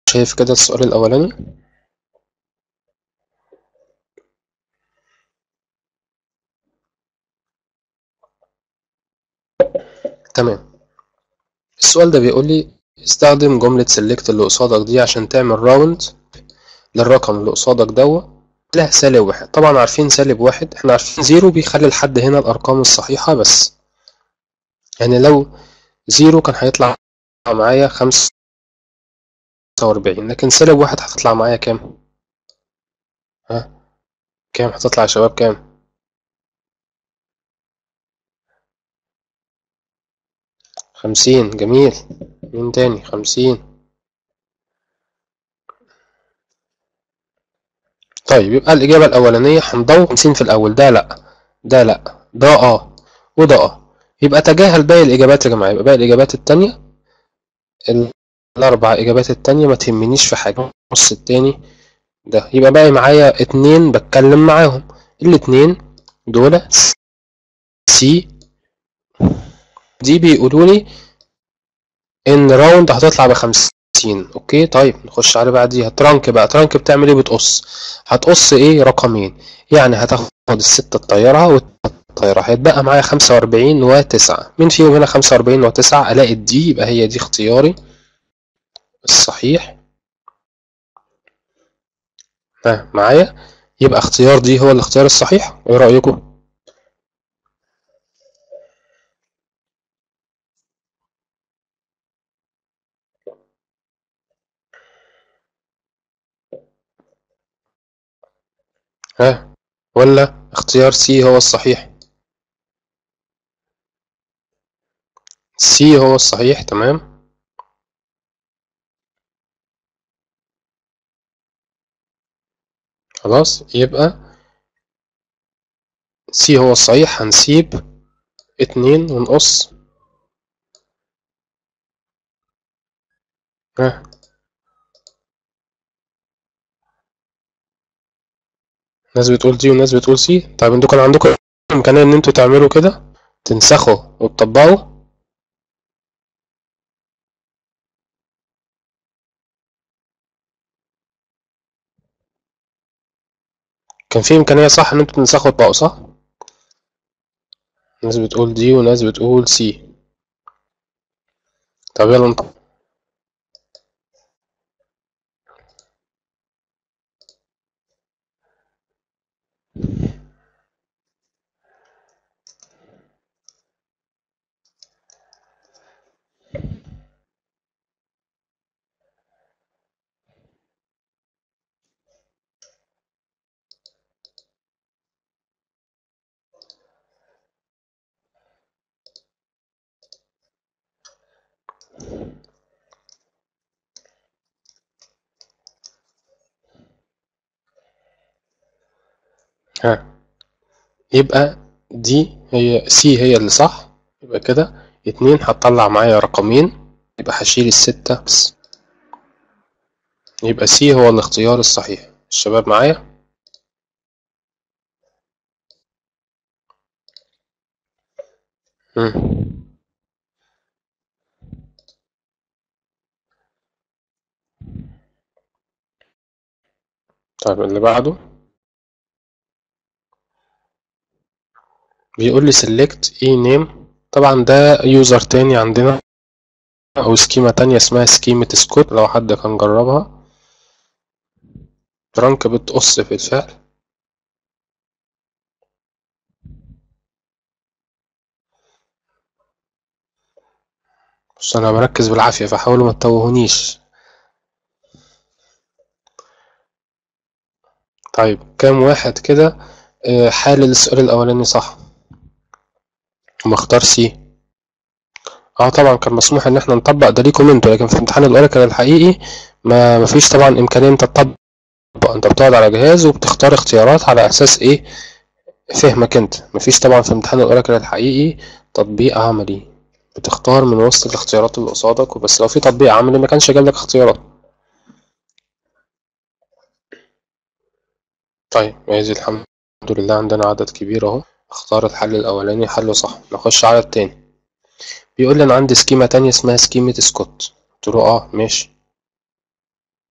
شايف كده السؤال الأولاني تمام السؤال ده بيقول لي استخدم جملة select اللي قصادك دي عشان تعمل راوند للرقم اللي قصادك دوا له سالب واحد طبعا عارفين سالب واحد احنا عارفين زيرو بيخلي لحد هنا الأرقام الصحيحة بس يعني لو زيرو كان هيطلع معايا خمسة وأربعين لكن سالب واحد هتطلع معايا كام؟ ها؟ كام هتطلع يا شباب كام؟ خمسين جميل مين تاني خمسين طيب يبقى الإجابة الأولانية هندور خمسين في الأول ده لأ ده لأ ده اه وده اه يبقى تجاهل باقي الإجابات يا جماعة يبقى باقي الإجابات التانية الأربع إجابات التانية ما تهمنيش في حاجة النص التاني ده يبقى باقي معايا اتنين بتكلم معاهم الاتنين دول سي دي بيقولوا لي ان راوند هتطلع بخمسين اوكي طيب نخش على بعديها ترانك بقى ترانك بتعمل ايه بتقص هتقص ايه رقمين يعني هتاخد الستة الطيارة والطيارة هيتبقى معايا خمسة وأربعين وتسعة مين فيهم هنا خمسة وأربعين وتسعة ألاقي الدي يبقى هي دي اختياري الصحيح ها معايا يبقى اختيار دي هو الاختيار الصحيح ايه رأيكم ها ولا اختيار سي هو الصحيح سي هو الصحيح تمام خلاص يبقى سي هو الصحيح هنسيب اتنين ونقص ها ناس بتقول دي وناس بتقول سي طيب انتوا كان عندكم امكانية ان انتوا تعملوا كده تنسخوا وتطبقوا كان في امكانية صح ان انتوا تنسخوا وتطبقوا صح ناس بتقول دي وناس بتقول سي طب يلا نطبق ها يبقى دي هي سي هي اللي صح يبقى كده اتنين هتطلع معايا رقمين يبقى هشيل الستة بس يبقى سي هو الاختيار الصحيح الشباب معايا مم. طيب اللي بعده بيقول لي select e name طبعا ده يوزر تاني عندنا او سكيمة تانية اسمها سكيمة سكوت لو حد كان جربها فرانك بتقص في الفعل بس انا بركز بالعافية فحاولوا ما تتوهونيش طيب كام واحد كده آه، حالل السؤال الاولاني صح ومختار سي اه طبعا كان مسموح ان احنا نطبق ده ليكم انتوا لكن في امتحان الاوراكل الحقيقي ما مفيش طبعا امكانيه انت تطبق انت بتقعد على جهاز وبتختار اختيارات على اساس ايه فهمك انت مفيش طبعا في امتحان الاوراكل الحقيقي تطبيق عملي بتختار من وسط الاختيارات اللي قصادك وبس لو في تطبيق عملي ما كانش جاب لك اختيارات طيب ماشي الحمد لله عندنا عدد كبير اهو اختار الحل الاولاني حله صح نخش على التاني بيقول لي انا عندي سكيمة تانية اسمها سكيمة سكوت قلت له اه ماشي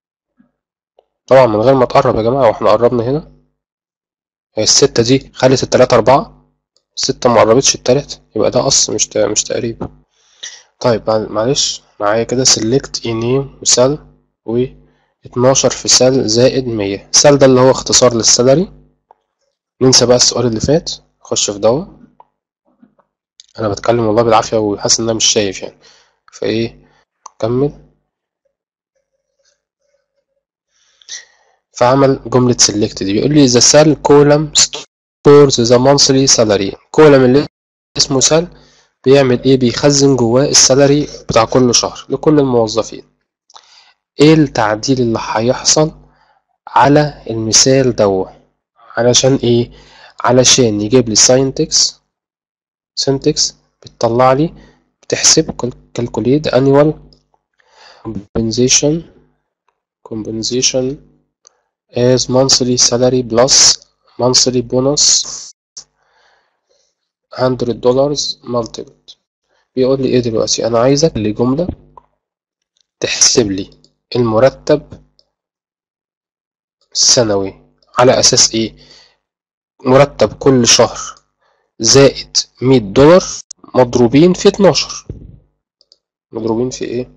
طبعا من غير ما تقرب يا جماعة واحنا قربنا هنا هي الستة دي خلت التلاتة أربعة الستة ما قربتش التلاتة يبقى ده قص مش مش تقريب طيب معلش معايا كده select a name وسل و 12 في سل زائد 100 سل ده اللي هو اختصار للسالري ننسى بقى السؤال اللي فات نخش في دوا انا بتكلم والله بالعافية وحاسس ان انا مش شايف يعني فايه كمل فعمل جملة select دي بيقول لي the cell column stores the monthly salary column اللي اسمه cell بيعمل ايه بيخزن جواه السالري بتاع كل شهر لكل الموظفين ايه التعديل اللي هيحصل على المثال دو علشان ايه علشان يجيب لي ساينتكس سينتكس بتطلع لي بتحسب calculate annual compensation compensation as monthly salary plus monthly bonus 100 dollars multiple بيقول لي ايه دلوقتي انا عايزك لجملة تحسب لي المرتب السنوي على اساس ايه مرتب كل شهر زائد 100 دولار مضروبين في 12 مضروبين في ايه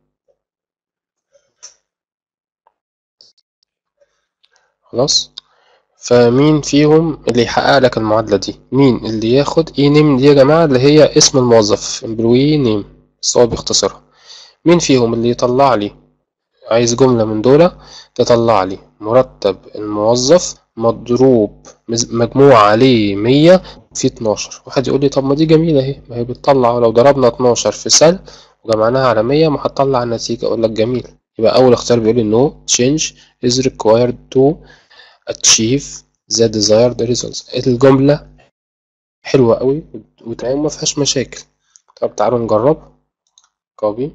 خلاص فمين فيهم اللي يحقق لك المعادلة دي مين اللي ياخد اي نيم دي يا جماعة اللي هي اسم الموظف امبلوي نيم بس هو بيختصرها مين فيهم اللي يطلع لي عايز جملة من دول تطلع لي مرتب الموظف مضروب مجموع عليه مية في اتناشر واحد يقول لي طب ما دي جميلة اهي ما هي بتطلع لو ضربنا اتناشر في سل وجمعناها على مية ما هتطلع النتيجة اقول لك جميل يبقى اول اختيار بيقول لي no change is required to achieve the desired results الجملة حلوة قوي وتمام ما فيهاش مشاكل طب تعالوا نجرب copy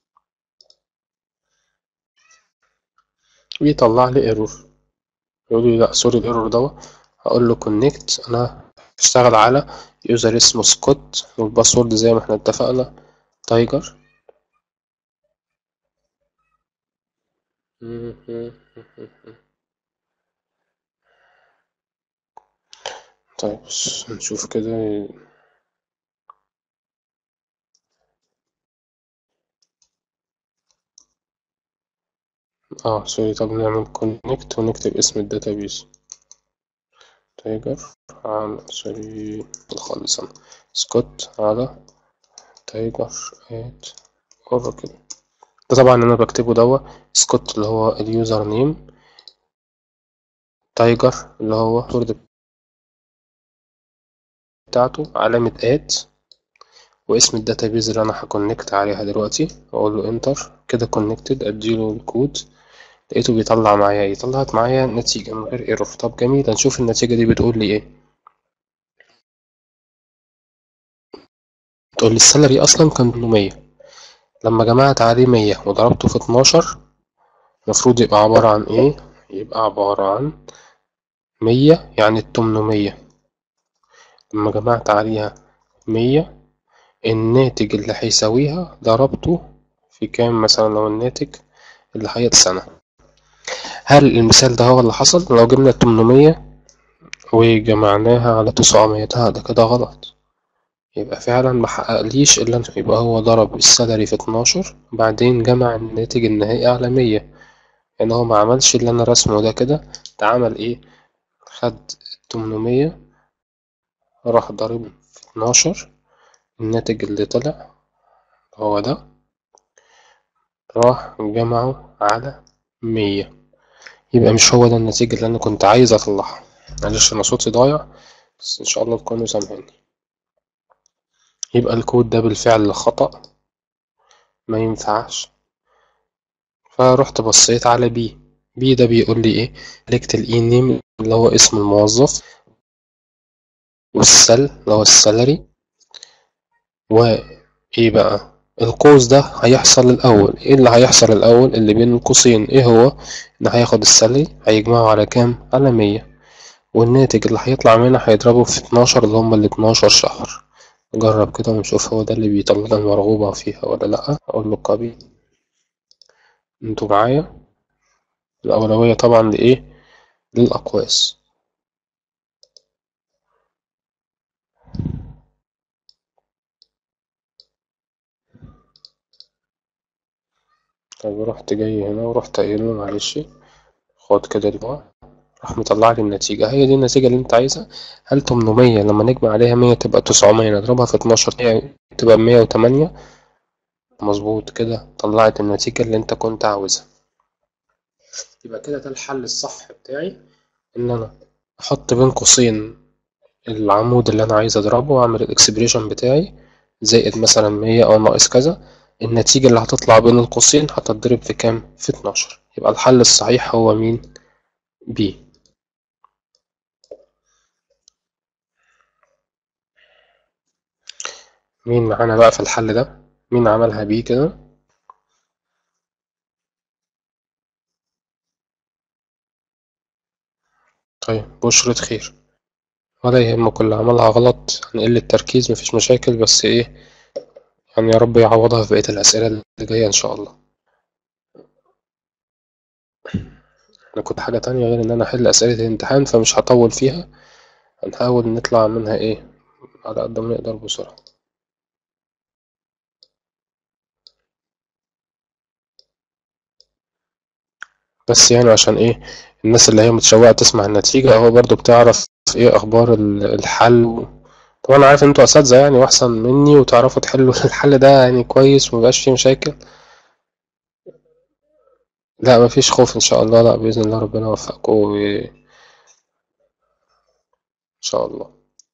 ويطلع لي ايرور يقول لي لا سوري الايرور ده هقول له connect انا هشتغل على يوزر اسمه سكوت والباسورد زي ما احنا اتفقنا تايجر طيب نشوف كده اه سوري طب نعمل كونكت ونكتب اسم الداتابيس تايجر على سوري خالص انا سكوت على تايجر ات اوراكل ده طبعا انا بكتبه دوا سكوت اللي هو اليوزر نيم تايجر اللي هو الوورد بتاعته علامة ات واسم الداتابيز اللي انا هكونكت عليها دلوقتي اقول له انتر كده كونكتد اديله الكود لقيته بيطلع معايا ايه طلعت معايا نتيجة من غير ايرور طب جميل نشوف النتيجة دي بتقول لي ايه تقول لي السالري اصلا كان 800 لما جمعت عليه 100 وضربته في 12 المفروض يبقى عبارة عن ايه يبقى عبارة عن 100 يعني 800 لما جمعت عليها 100 الناتج اللي هيساويها ضربته في كام مثلا لو الناتج اللي هيت سنة هل المثال ده هو اللي حصل لو جبنا 800 وجمعناها على 900 ده كده غلط يبقى فعلا ما حققليش الا يبقى هو ضرب السالري في 12 وبعدين جمع الناتج النهائي على 100 يعني هو ما عملش اللي انا رسمه ده كده ده عمل ايه خد 800 راح ضرب في 12 الناتج اللي طلع هو ده راح جمعه على 100 يبقى مش هو ده النتيجة اللي انا كنت عايز اطلعها معلش انا صوتي ضايع بس ان شاء الله تكونوا سامعيني يبقى الكود ده بالفعل خطأ ما ينفعش فرحت بصيت على بي بي ده بيقول لي ايه لكت الاي نيم اللي هو اسم الموظف والسل اللي هو السالري وايه بقى القوس ده هيحصل الاول ايه اللي هيحصل الاول اللي بين القوسين ايه هو ان هياخد السالري هيجمعه على كام على مية والناتج اللي هيطلع منها هيضربه في اتناشر اللي هما الاتناشر شهر نجرب كده ونشوف هو ده اللي بيطلع المرغوبة فيها ولا لأ أقول له كوبي انتوا معايا الأولوية طبعا لإيه للأقواس طيب رحت جاي هنا ورحت قايل له معلش خد كده الجوع راح مطلع لي النتيجة هي دي النتيجة اللي انت عايزها هل 800 لما نجمع عليها 100 تبقى 900 نضربها في 12 تبقى 108 مظبوط كده طلعت النتيجة اللي انت كنت عاوزها يبقى كده ده الحل الصح بتاعي ان انا احط بين قوسين العمود اللي انا عايز اضربه واعمل الاكسبريشن بتاعي زائد مثلا 100 او ناقص كذا النتيجة اللي هتطلع بين القوسين هتتضرب في كام في 12 يبقى الحل الصحيح هو مين B مين معانا بقى في الحل ده مين عملها بيه كده طيب بشرة خير ولا يهمك اللي عملها غلط هنقل التركيز مفيش مشاكل بس ايه يعني يا رب يعوضها في بقية الأسئلة اللي جاية إن شاء الله أنا كنت حاجة تانية غير إن أنا أحل أسئلة الامتحان فمش هطول فيها هنحاول نطلع منها ايه على قد ما نقدر بسرعة بس يعني عشان ايه الناس اللي هي متشوقة تسمع النتيجة هو برضو بتعرف ايه اخبار الحل طبعا انا عارف ان انتوا اساتذة يعني واحسن مني وتعرفوا تحلوا الحل ده يعني كويس ومبقاش فيه مشاكل لا مفيش خوف ان شاء الله لا باذن الله ربنا يوفقكم و... ان شاء الله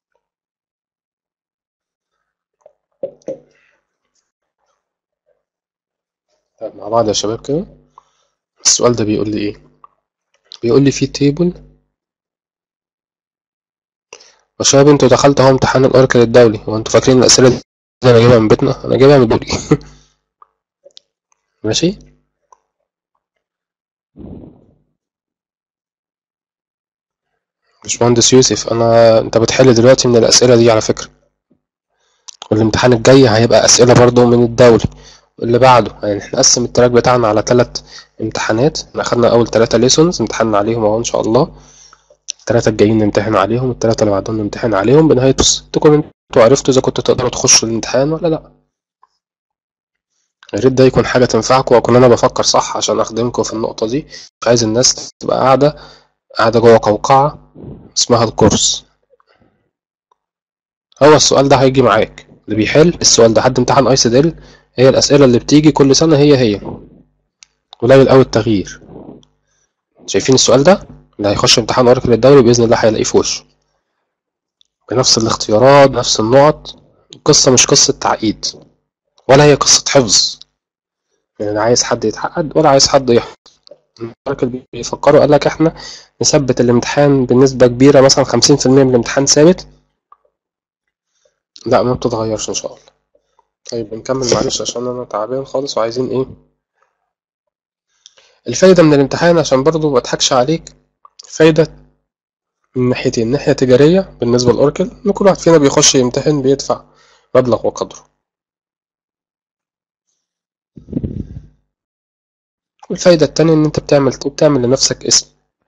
طيب مع بعض يا شباب كده السؤال ده بيقول لي ايه بيقول لي في تيبل وشباب انتوا دخلتوا اهو امتحان الاوركل الدولي وانتوا فاكرين الاسئله دي انا جايبها من بيتنا انا جايبها من دولي ماشي باشمهندس يوسف انا انت بتحل دلوقتي من الاسئله دي على فكره والامتحان الجاي هيبقى اسئله برضو من الدولي اللي بعده يعني احنا نقسم التراك بتاعنا على ثلاث امتحانات احنا اخدنا اول ثلاثة ليسونز امتحنا عليهم اهو ان شاء الله الثلاثة الجايين نمتحن عليهم الثلاثة اللي بعدهم نمتحن عليهم بنهاية تكونوا انتوا عرفتوا اذا كنتوا تقدروا تخشوا الامتحان ولا لا يا ريت ده يكون حاجة تنفعكم واكون انا بفكر صح عشان اخدمكم في النقطة دي مش عايز الناس تبقى قاعدة قاعدة جوه قوقعة اسمها الكورس هو السؤال ده هيجي معاك اللي بيحل السؤال ده حد امتحان اي سي ديل هي الأسئلة اللي بتيجي كل سنة هي هي قليل أوي التغيير شايفين السؤال ده اللي هيخش امتحان أوركل الدوري بإذن الله هيلاقيه في وشه بنفس الاختيارات بنفس النقط القصة مش قصة تعقيد ولا هي قصة حفظ يعني لا عايز حد يتعقد ولا عايز حد يحفظ أوركل بيفكروا قال لك احنا نثبت الامتحان بنسبة كبيرة مثلا خمسين في المية من الامتحان ثابت لا ما بتتغيرش إن شاء الله طيب نكمل معلش عشان انا تعبان خالص وعايزين ايه الفايدة من الامتحان عشان برضو مضحكش عليك فايدة من ناحيتين ناحية تجارية بالنسبة لأوركل إن كل واحد فينا بيخش يمتحن بيدفع مبلغ وقدره والفايدة التانية إن أنت بتعمل بتعمل لنفسك اسم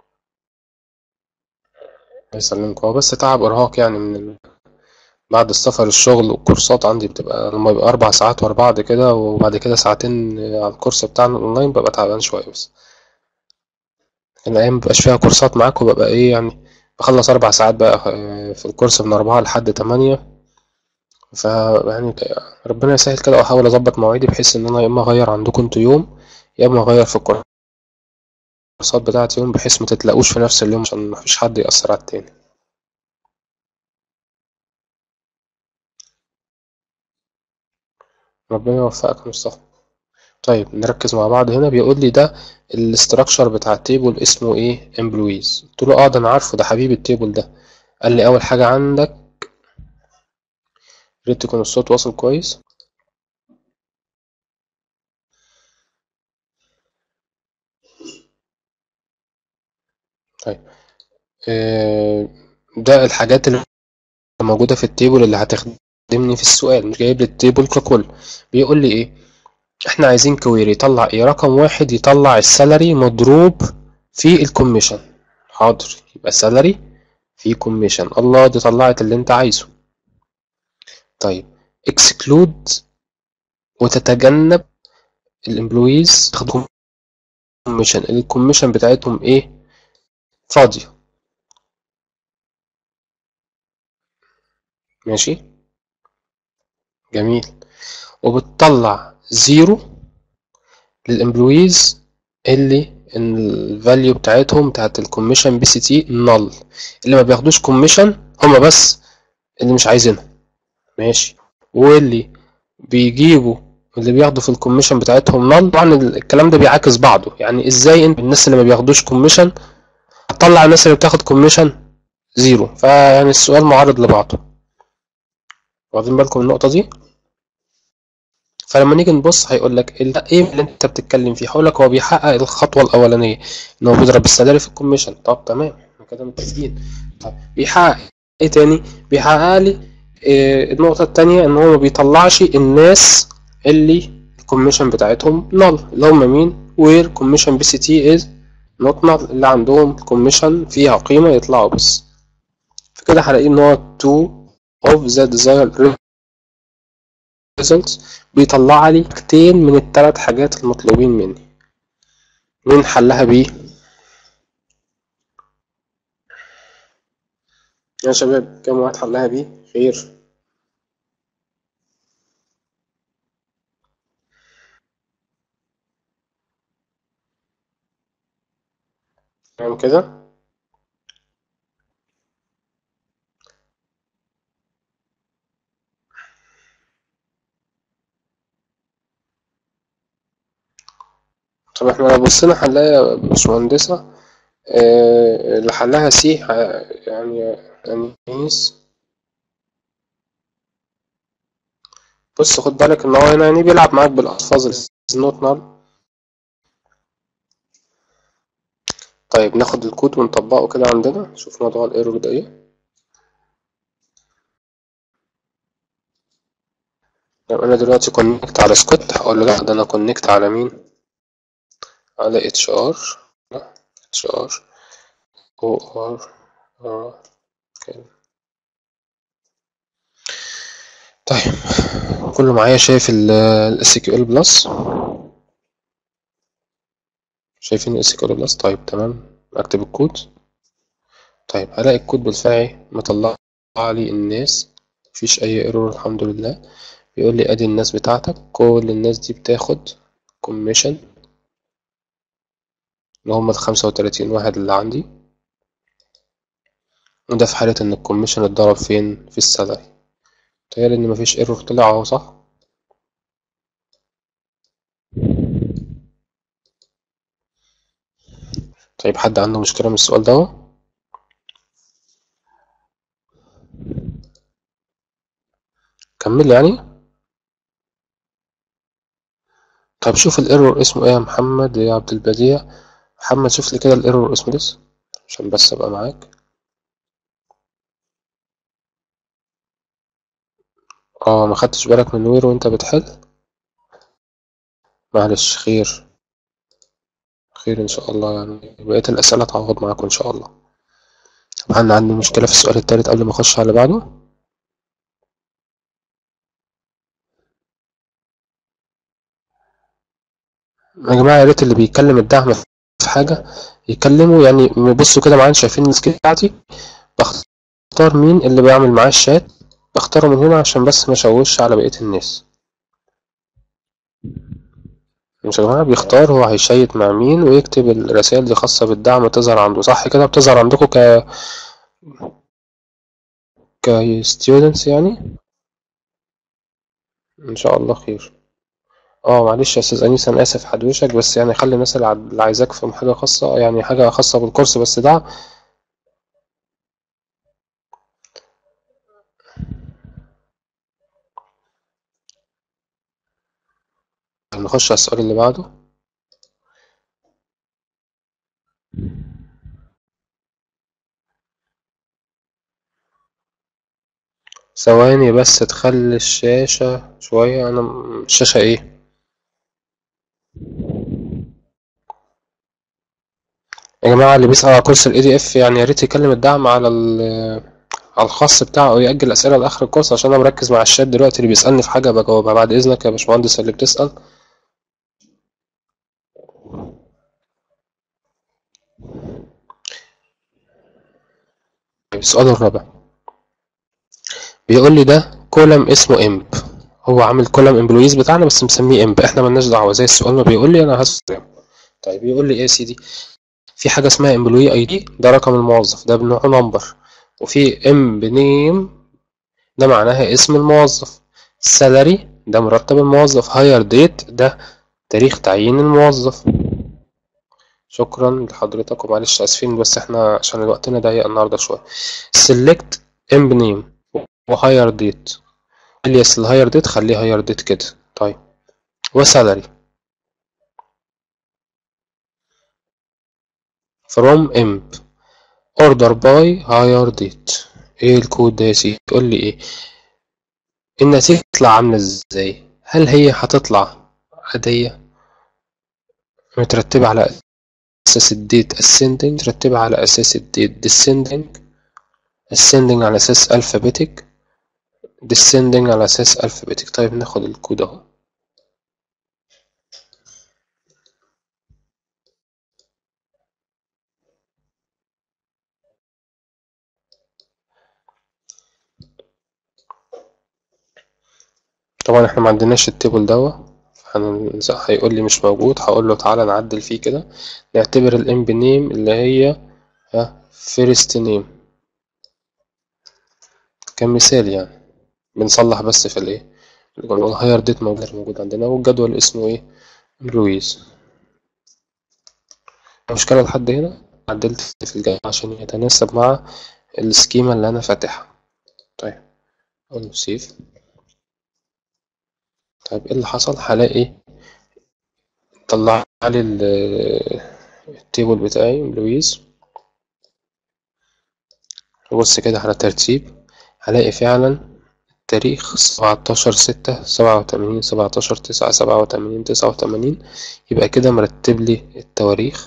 الله يسلمك هو بس تعب إرهاق يعني من بعد السفر الشغل والكورسات عندي بتبقى لما يبقى أربع ساعات ورا بعض كده وبعد كده ساعتين على الكورس بتاعنا الأونلاين ببقى تعبان شوية بس لكن الأيام مبقاش فيها كورسات معاك وببقى إيه يعني بخلص أربع ساعات بقى في الكورس من أربعة لحد تمانية ف يعني ربنا يسهل كده وأحاول أظبط مواعيدي بحيث إن أنا يا إما أغير عندكم انتوا يوم يا إما أغير في الكورسات بتاعتي يوم بحيث ما تتلاقوش في نفس اليوم عشان مفيش حد يأثر على التاني ربنا يوفقك يا مصطفى طيب نركز مع بعض هنا بيقول لي ده الاستراكشر بتاع التيبل اسمه ايه امبلويز قلت له اه ده انا عارفه ده حبيبي التيبل ده قال لي اول حاجه عندك ريت تكون الصوت واصل كويس طيب آه ده الحاجات اللي موجوده في التيبل اللي هتخدمني في السؤال مش جايب لي التيبل ككل بيقول لي ايه احنا عايزين كويري يطلع ايه رقم واحد يطلع السالري مضروب في الكوميشن حاضر يبقى سالري في كوميشن الله دي طلعت اللي انت عايزه طيب اكسكلود وتتجنب الامبلويز تاخد كوميشن الكوميشن بتاعتهم ايه فاضية ماشي جميل وبتطلع زيرو للامبلويز اللي الفاليو بتاعتهم بتاعت الكوميشن بي سي تي نل اللي ما بياخدوش كوميشن هما بس اللي مش عايزينها ماشي واللي بيجيبوا اللي بياخدوا في الكوميشن بتاعتهم نل طبعا الكلام ده بيعاكس بعضه يعني ازاي انت الناس اللي ما بياخدوش كوميشن هتطلع الناس اللي بتاخد كوميشن زيرو فيعني السؤال معرض لبعضه واخدين بالكم من النقطة دي فلما نيجي نبص هيقول لك ايه اللي انت بتتكلم فيه هقول لك هو بيحقق الخطوة الأولانية ان هو بيضرب السالري في الكوميشن طب تمام احنا كده متفقين طب بيحقق ايه تاني بيحقق لي إيه النقطة التانية ان هو ما بيطلعش الناس اللي الكوميشن بتاعتهم نل اللي هم مين وير كوميشن بي سي تي از نوت نل اللي عندهم كوميشن فيها قيمة يطلعوا بس فكده هلاقي ان هو two of the desired results بيطلع لي حاجتين من الثلاث حاجات المطلوبين مني مين حلها بيه يا شباب كم واحد حلها بيه خير تمام كده طب احنا لو بصينا هنلاقي يا باشمهندسة آه، اللي حلها سي يعني أنيس بص خد بالك ان هو هنا يعني بيلعب معاك بالألفاظ نوت نال طيب ناخد الكود ونطبقه كده عندنا نشوف موضوع الايرور ده ايه طيب انا دلوقتي كونكت على سكوت هقول له لا ده انا كونكت على مين على اتش ار اتش ار او ار ار طيب كله معايا شايف الاس كيو ال بلس شايفين الاس كيو ال بلس طيب تمام اكتب الكود طيب هلاقي الكود بالفعل مطلع لي الناس مفيش اي ايرور الحمد لله بيقول لي ادي الناس بتاعتك كل الناس دي بتاخد كوميشن اللي هم الخمسة وتلاتين واحد اللي عندي وده في حالة ان الكوميشن اتضرب فين في السالري تخيل ان مفيش ايرور طلع اهو صح طيب حد عنده مشكلة من السؤال ده كمل يعني طب شوف الايرور اسمه ايه يا محمد يا عبد البديع محمد شوف لي كده الايرور اسمه لسه عشان بس ابقى معاك اه ما خدتش بالك من وير وانت بتحل معلش خير خير ان شاء الله يعني بقية الاسئلة تعوض معاكم ان شاء الله طب هل عندي مشكلة في السؤال التالت قبل ما اخش على اللي بعده يا جماعة يا ريت اللي بيتكلم الدعم في حاجة يكلموا يعني بصوا كده معايا شايفين السكيل بتاعتي بختار مين اللي بيعمل معاه الشات بختاره من هنا عشان بس ما اشوش على بقية الناس مش يا جماعة بيختار هو هيشيت مع مين ويكتب الرسائل دي خاصة بالدعم تظهر عنده صح كده بتظهر عندكم ك ك students يعني ان شاء الله خير اه معلش يا استاذ انيس انا اسف حدوشك بس يعني خلي الناس اللي عد- اللي عايزاك في حاجه خاصه يعني حاجه خاصه بالكورس بس ده نخش على السؤال اللي بعده ثواني بس تخلي الشاشة شوية أنا م- الشاشة إيه يا جماعة اللي بيسأل على كورس ال ADF يعني يا ريت يكلم الدعم على على الخاص بتاعه أو يأجل الأسئلة لآخر الكورس عشان أنا مركز مع الشات دلوقتي اللي بيسألني في حاجة بجاوبها بعد إذنك يا باشمهندس اللي بتسأل السؤال الرابع بيقول لي ده كولم اسمه امب هو عامل كولم امبلويز بتاعنا بس مسميه امب احنا ملناش دعوه زي السؤال ما بيقول لي انا هستخدمه طيب بيقول لي ايه يا سيدي في حاجه اسمها امبلوي اي دي ده رقم الموظف ده بنوعه نمبر وفي امب نيم ده معناها اسم الموظف سالري ده مرتب الموظف هاير ديت ده تاريخ تعيين الموظف شكرا لحضرتك ومعلش اسفين بس احنا عشان وقتنا ضيق النهارده شويه select امب نيم وهاير ديت الياس الهاير ديت خليه هاير ديت كده طيب وسالري from imp order by higher date ايه الكود ده يا سيدي تقول لي ايه النتيجة تطلع عاملة ازاي هل هي هتطلع عادية مترتبة على اساس الديت ascending مترتبة على اساس الديت descending ascending على اساس alphabetic descending على اساس alphabetic طيب ناخد الكود اهو طبعا احنا ما عندناش التيبل دوا هيقول لي مش موجود هقول له تعالى نعدل فيه كده نعتبر الام نيم اللي هي ها فيرست نيم كمثال يعني بنصلح بس في الايه الهاير ديت موجود موجود عندنا والجدول اسمه ايه لويز المشكلة لحد هنا عدلت في الجاي عشان يتناسب مع السكيما اللي انا فاتحها طيب اقول له سيف طيب ايه اللي حصل هلاقي طلع لي التيبل بتاعي لويز بص كده على الترتيب هلاقي فعلا التاريخ سبعتاشر ستة سبعة وتمانين سبعتاشر تسعة سبعة وتمانين تسعة وتمانين يبقى كده مرتب لي التواريخ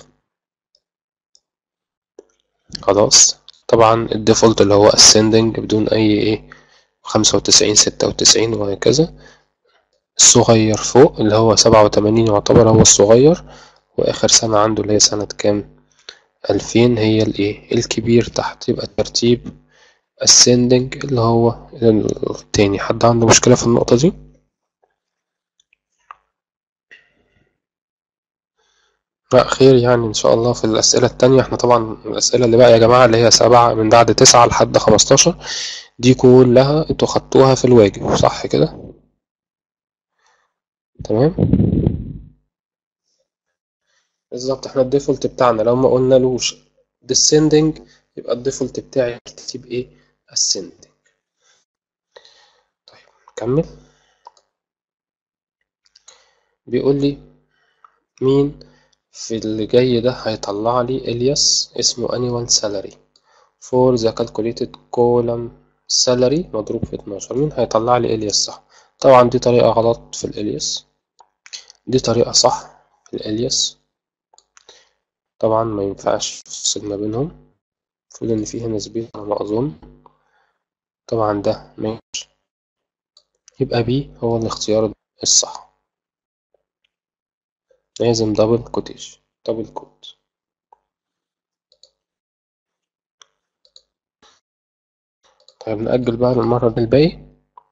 خلاص طبعا الديفولت اللي هو ascending بدون أي إيه خمسة وتسعين ستة وتسعين وهكذا الصغير فوق اللي هو سبعة وتمانين يعتبر هو الصغير وآخر سنة عنده اللي هي سنة كام ألفين هي الإيه الكبير تحت يبقى الترتيب ascending اللي هو التاني حد عنده مشكلة في النقطة دي لا خير يعني إن شاء الله في الأسئلة التانية احنا طبعا الأسئلة اللي بقى يا جماعة اللي هي سبعة من بعد تسعة لحد خمستاشر دي كلها انتوا خدتوها في الواجب صح كده تمام بالظبط احنا الديفولت بتاعنا لو ما قلنالوش descending يبقى الديفولت بتاعي هكتب ايه ascending طيب نكمل بيقول لي مين في اللي جاي ده هيطلع لي الياس اسمه annual salary for the calculated column salary مضروب في 12 مين هيطلع لي الياس صح طبعا دي طريقة غلط في الالياس دي طريقة صح في الالياس طبعا ما ينفعش تفصل ما بينهم المفروض ان فيه نسبية على ما اظن طبعا ده ماشي يبقى بي هو الاختيار الصح لازم دبل كوتيش دبل كوت طيب نأجل بقى المرة الباقي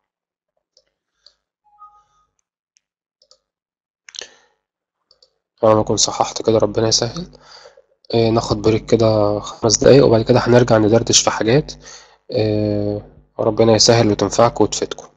أنا أكون صححت كده ربنا يسهل آه ناخد بريك كده خمس دقايق وبعد كده هنرجع ندردش في حاجات آه ربنا يسهل وتنفعكم وتفيدكم